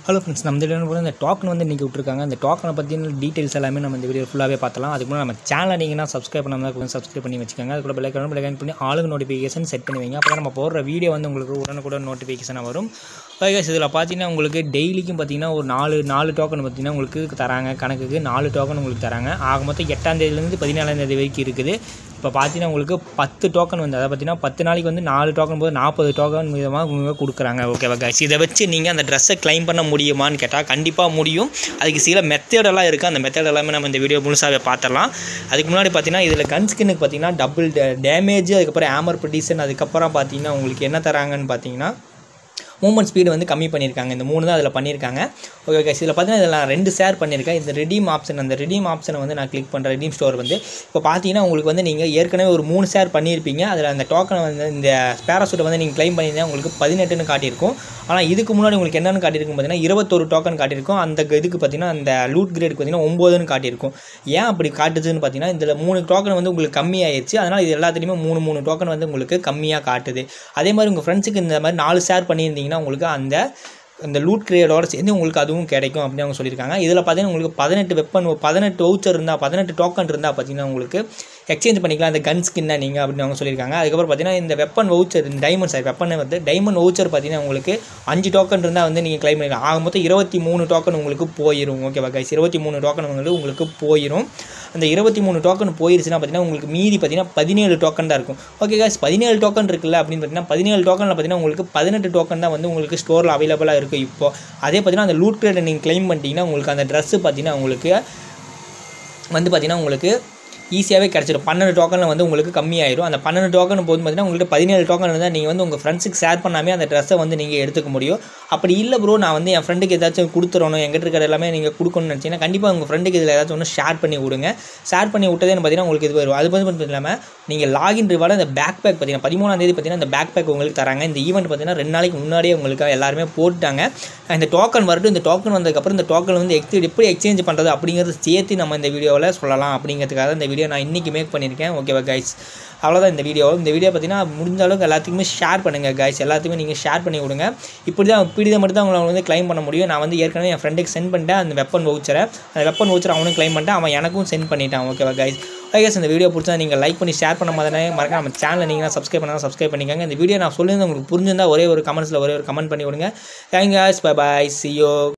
hello friends நம்ம இதில் வந்து இந்த டோக்கன் வந்து இன்றைக்கி விட்ருக்காங்க அந்த டோக்கனை பற்றின டீட்டெயில்ஸ் எல்லாமே நம்ம இந்த வீடியோ ஃபுல்லாகவே பார்த்தலாம் அதுக்கு முன்னாடி நம்ம சேனல் நீங்கன்னா சப்ஸ்கிரைப் பண்ணாமல் கொஞ்சம் சப்ஸ்கிரைப் பண்ணி வச்சுக்கோங்க அது கூட பெல்லைக்கன் பெல்லைக்கன் பண்ணி ஆளுங்க நோட்டிஃபிகேஷன் செட் பண்ணி வைங்க அப்போ தான் நம்ம போடுற வீடியோ வந்து உங்களுக்கு உடனுக்குடன் நோட்டிஃபிகேஷனாக வரும் கைஸ் இதில் பார்த்தீங்கன்னா உங்களுக்கு டெய்லிக்கும் பார்த்தீங்கன்னா ஒரு நாலு நாலு டோக்கன் பார்த்தீங்கன்னா உங்களுக்கு தராங்க கணக்குக்கு நாலு டோக்கன் உங்களுக்கு தராங்க ஆக மொத்தம் எட்டாம் தேதியிலேருந்து பதினேழாம் தேதி வரைக்கும் இருக்குது இப்போ பார்த்தீங்கன்னா உங்களுக்கு பத்து டோக்கன் வந்து அதை பார்த்தீங்கன்னா பத்து நாளைக்கு வந்து நாலு டோக்கன் போது நாற்பது டோக்கன் விதமாக உங்களுக்கு கொடுக்குறாங்க ஓகேவா கைஸ் இதை வச்சு நீங்கள் அந்த ட்ரெஸ்ஸை க்ளைம் பண்ண முடியுமான்னு கேட்டால் கண்டிப்பாக முடியும் அதுக்கு சில மெத்தடெல்லாம் இருக்குது அந்த மெத்தட் எல்லாமே நம்ம இந்த வீடியோ முழுசாகவே பார்த்துடலாம் அதுக்கு முன்னாடி பார்த்தீங்கன்னா இதில் கன் ஸ்கின்னுக்கு பார்த்தீங்கன்னா டபுள் டேமேஜ் அதுக்கப்புறம் ஆமர் ப்ரொடியூஷன் அதுக்கப்புறம் பார்த்தீங்கன்னா உங்களுக்கு என்ன தராங்கன்னு பார்த்தீங்கன்னா மூமெண்ட் ஸ்பீடு வந்து கம்மி பண்ணியிருக்காங்க இந்த மூணு தான் அதில் பண்ணியிருக்காங்க ஓகே ஓகே இதில் பார்த்தீங்கன்னா இதில் நான் ரெண்டு ஷேர் பண்ணியிருக்கேன் இந்த ரெடீம் ஆப்ஷன் அந்த ரெடீம் ஆப்ஷனை வந்து நான் கிளிக் பண்ணுறேன் ரெடீம் ஸ்டோர் வந்து இப்போ பார்த்தீங்கன்னா உங்களுக்கு வந்து நீங்கள் ஏற்கனவே ஒரு மூணு ஷேர் பண்ணியிருப்பீங்க அதில் அந்த டோக்கனை வந்து இந்த பேராசூட்டை வந்து நீங்கள் க்ளைம் பண்ணியிருந்தா உங்களுக்கு பதினெட்டுன்னு காட்டியிருக்கும் ஆனால் இதுக்கு முன்னாடி உங்களுக்கு என்னென்னு காட்டியிருக்கும் பார்த்தீங்கன்னா இருபத்தொரு டோக்கன் காட்டியிருக்கும் அந்த இதுக்கு பார்த்தீங்கன்னா அந்த லூட் கிரேடுக்கு பார்த்தீங்கன்னா ஒம்போதுன்னு காட்டியிருக்கும் ஏன் அப்படி காட்டுதுன்னு பார்த்தீங்கன்னா இதில் மூணு டோக்கன் வந்து உங்களுக்கு கம்மியாயிருச்சு அதனால் இது எல்லாத்துலேயுமே மூணு மூணு டோக்கன் வந்து உங்களுக்கு கம்மியாக காட்டுது அதே மாதிரி உங்கள் ஃப்ரெண்ட்ஸுக்கு இந்த மாதிரி நாலு ஷேர் பண்ணியிருந்தீங்கன்னா உங்களுக்கு அந்த இந்த லூட் கிரேடோட சேர்ந்து உங்களுக்கு அதுவும் கிடைக்கும் அப்படின்னு அவங்க சொல்லியிருக்காங்க இதில் பார்த்தீங்கன்னா உங்களுக்கு பதினெட்டு வெப்பன் பதினெட்டு வவுச்சர் இருந்தால் பதினெட்டு டோக்கன் இருந்தால் பார்த்தீங்கன்னா உங்களுக்கு எக்ஸ்சேஞ்ச் பண்ணிக்கலாம் அந்த கன் ஸ்கின்னை நீங்கள் அப்படின்னு அவங்க சொல்லியிருக்காங்க அதுக்கப்புறம் பார்த்தீங்கன்னா இந்த வெப்பன் வவுச்சர் இந்த டைமண்ட் சார் வெப்பன் வந்து டைமண்ட் வவுச்சர் பார்த்தீங்கன்னா உங்களுக்கு அஞ்சு டோக்கன் இருந்தால் வந்து நீங்கள் கிளைம் பண்ணிக்கலாம் ஆக மொத்தம் இருபத்தி மூணு டோக்கன் உங்களுக்கு போயிடும் ஓகேவா கைஸ் இருபத்தி மூணு டோக்கன் வந்து உங்களுக்கு போயிடும் அந்த இருபத்தி மூணு டோக்கன் போயிருச்சுன்னா பார்த்தீங்கன்னா உங்களுக்கு மீதி பார்த்தீங்கன்னா பதினேழு டோக்கன் தான் இருக்கும் ஓகே காஸ் பதினேழு டோக்கன் இருக்குல்ல அப்படின்னு பார்த்தீங்கன்னா பதினேழு டோக்கனில் பார்த்தீங்கன்னா உங்களுக்கு பதினெட்டு டோக்கன் தான் வந்து உங்களுக்கு ஸ்டோரில் அவைலபிளாக இருக்குது இப்போ அதே பார்த்தீங்கன்னா அந்த லூட் கிரேடை நீங்கள் கிளைம் பண்ணிட்டீங்கன்னா உங்களுக்கு அந்த ட்ரெஸ்ஸு பார்த்தீங்கன்னா உங்களுக்கு வந்து பார்த்தீங்கன்னா உங்களுக்கு ஈஸியாகவே கிடச்சிடும் பன்னெண்டு டோக்கனில் வந்து உங்களுக்கு கம்மியாயிடும் அந்த பன்னெண்டு டோக்கன் போது பார்த்தீங்கன்னா உங்களுக்கு பதினேழு டோக்கன் இருந்தால் நீங்கள் வந்து உங்கள் ஃப்ரெண்ட்ஸுக்கு ஷேர் பண்ணாமே அந்த ட்ரெஸ்ஸை வந்து நீங்கள் எடுத்துக்க முடியும் அப்படி இல்லை ப்ரோ நான் வந்து என் ஃப்ரெண்டுக்கு ஏதாச்சும் கொடுத்துறணும் எங்கிட்ட இருக்கிற எல்லாமே நீங்கள் கொடுக்கணும்னு நினச்சிங்கன்னா கண்டிப்பாக உங்கள் ஃப்ரெண்டுக்கு இதில் ஏதாச்சும் ஒன்று ஷேர் பண்ணி விடுங்க ஷேர் பண்ணி விட்டதே பார்த்தீங்கன்னா உங்களுக்கு இது வரும் அது வந்து மட்டும் இல்லாமல் நீங்கள் லாகின் ரிவார்டு அந்த பேக் பேக் பார்த்தீங்கன்னா பதிமூணாம் தேதி பார்த்தீங்கன்னா இந்த பேக் பேக் உங்களுக்கு தராங்க இந்த ஈவெண்ட் பார்த்தீங்கன்னா ரெண்டு நாளைக்கு முன்னாடியே உங்களுக்கு எல்லாருமே போட்டுட்டாங்க இந்த டோக்கன் வரட்டும் இந்த டோக்கன் வந்ததுக்கப்புறம் இந்த டோக்கன் வந்து எக்ஸ் எப்படி எக்ஸ்சேஞ்ச் பண்ணுறது அப்படிங்கிறது சேர்த்து நம்ம இந்த வீடியோவில் சொல்லலாம் அப்படிங்கிறதுக்காக இந்த வீடியோ நான் இன்றைக்கி மேக் பண்ணியிருக்கேன் ஓகேவா கைஸ் அவ்வளோதான் இந்த வீடியோ இந்த வீடியோ பார்த்தீங்கன்னா முடிஞ்ச அளவுக்கு எல்லாத்துக்குமே ஷேர் பண்ணுங்கள் கைஸ் எல்லாத்துக்குமே நீங்கள் ஷேர் பண்ணி கொடுங்க இப்படி தான் இப்படி தான் மட்டும் தான் அவங்களை வந்து க்ளைம் பண்ண முடியும் நான் வந்து ஏற்கனவே என் ஃப்ரெண்டுக்கு சென்ட் பண்ணிட்டேன் அந்த வெப்பன் வவுச்சரை அந்த வெப்பன் வவுச்சர் அவனும் க்ளைம் பண்ணிட்டேன் அவன் எனக்கும் சென்ட் பண்ணிட்டான் ஓகேவா கைஸ் கைஸ் இந்த வீடியோ பிடிச்சா நீங்கள் லைக் பண்ணி ஷேர் பண்ண மாதிரி மறக்காம நம்ம சேனலை நீங்கள் சப்ஸ்கிரைப் பண்ணால் சப்ஸ்கிரைப் பண்ணிக்கோங்க இந்த வீடியோ நான் சொல்லியிருந்தேன் உங்களுக்கு புரிஞ்சிருந்தால் ஒரே ஒரு கமெண்ட்ஸில் ஒரே ஒரு கமெண்ட் பண்ணி விடுங்க thank guys bye bye see you